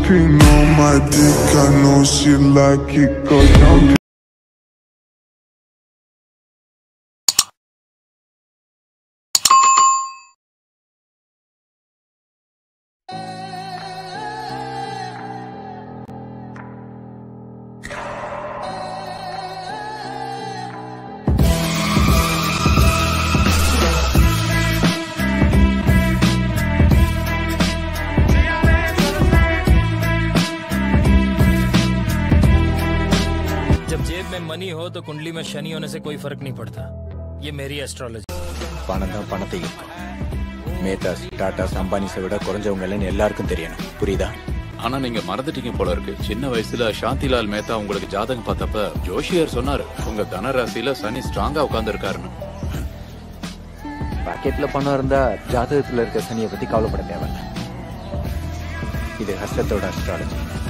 Jumping on my dick, I know she like it, cause jumping. जब जेब में money हो तो कुंडली में शनि होने से कोई फर्क नहीं पड़ता ये मेरी एस्ट्रोलॉजी பணம் தான் பணத்தை ஈர்க்கும் மேத்தாஸ் டாட்டாஸ் அம்பானிஸை விட குறைஞ்சவங்க இல்லைன்னு எல்லாருக்கும் தெரியணும் புரியுதா ஆனா நீங்க மறந்துட்டீங்க போல இருக்கு சின்ன வயசுல சாந்திலால் மேத்தா உங்களுக்கு ஜாதகம் பார்த்தப்ப ஜோஷியர் சொன்னாரு உங்க தனராசியில சனி ஸ்ட்ராங்கா உட்கார்ந்து இருக்காருன்னு பாக்கெட்ல பணம் இருந்தா ஜாதகத்துல இருக்க சனியை பத்தி கவலைப்பட தேவையில்ல இது ஹஸ்தத்தோட அஸ்ட்ராலஜி